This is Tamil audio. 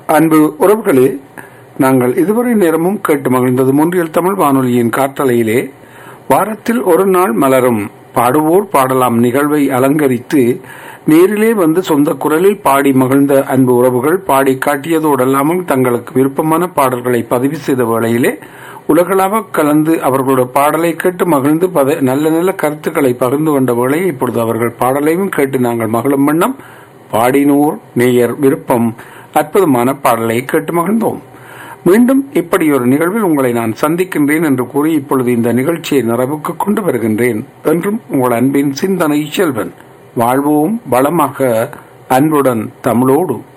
அன்பு உறவுகளே நாங்கள் இதுவரை நேரமும் கேட்டு மகிழ்ந்தது மூன்றியல் தமிழ் வானொலியின் காற்றலையிலே வாரத்தில் ஒரு நாள் மலரும் பாடுவோர் பாடலாம் நிகழ்வை அலங்கரித்து நேரிலே வந்து சொந்த குரலில் பாடி மகிழ்ந்த அன்பு உறவுகள் பாடி காட்டியதோடல்லாமல் தங்களுக்கு விருப்பமான பாடல்களை பதிவு செய்த வேளையிலே உலகளாவ கலந்து அவர்களுடைய பாடலை கேட்டு மகிழ்ந்து பத- நல்ல நல்ல கருத்துக்களை பகிர்ந்து கொண்ட வேளை இப்பொழுது அவர்கள் பாடலையும் கேட்டு நாங்கள் மகிழும் வண்ணம் பாடினோர் நேயர் விருப்பம் அற்புதமான பாடலை கேட்டு மகிழ்ந்தோம் மீண்டும் இப்படி ஒரு நிகழ்வில் உங்களை நான் சந்திக்கின்றேன் என்று கூறி இப்பொழுது இந்த நிகழ்ச்சியை நிறைவுக்கு கொண்டு வருகின்றேன் என்றும் உங்கள் அன்பின் சிந்தனை செல்வன் வாழ்வோம் வளமாக அன்புடன் தமிழோடு